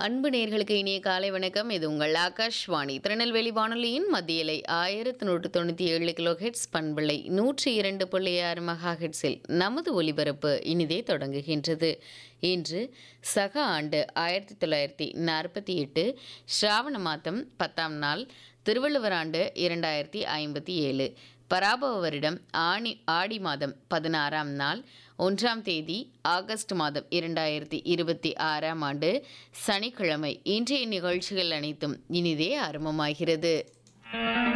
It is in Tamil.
அன்பு நேர்களுக்கு இனிய காலை வணக்கம் இது உங்கள் ஆகாஷ்வாணி திருநெல்வேலி வானொலியின் மத்தியலை ஆயிரத்தி நூற்று தொண்ணூற்றி ஏழு கிலோ ஹெட்ஸ் பண்பலை நூற்றி இரண்டு புள்ளி ஆறு மெகா ஹெட்ஸில் நமது ஒலிபரப்பு இனிதே தொடங்குகின்றது இன்று சக ஆண்டு ஆயிரத்தி தொள்ளாயிரத்தி நாற்பத்தி எட்டு ஸ்ராவண மாதம் பத்தாம் நாள் திருவள்ளுவர் ஆண்டு இரண்டாயிரத்தி ஐம்பத்தி ஏழு பராபவ வருடம் ஆணி ஆடி மாதம் பதினாறாம் நாள் ஒன்றாம் தேதி ஆகஸ்ட் மாதம் இரண்டாயிரத்தி இருபத்தி ஆறாம் ஆண்டு சனிக்கிழமை இன்றைய நிகழ்ச்சிகள் அனைத்தும் இனிதே ஆரம்பமாகிறது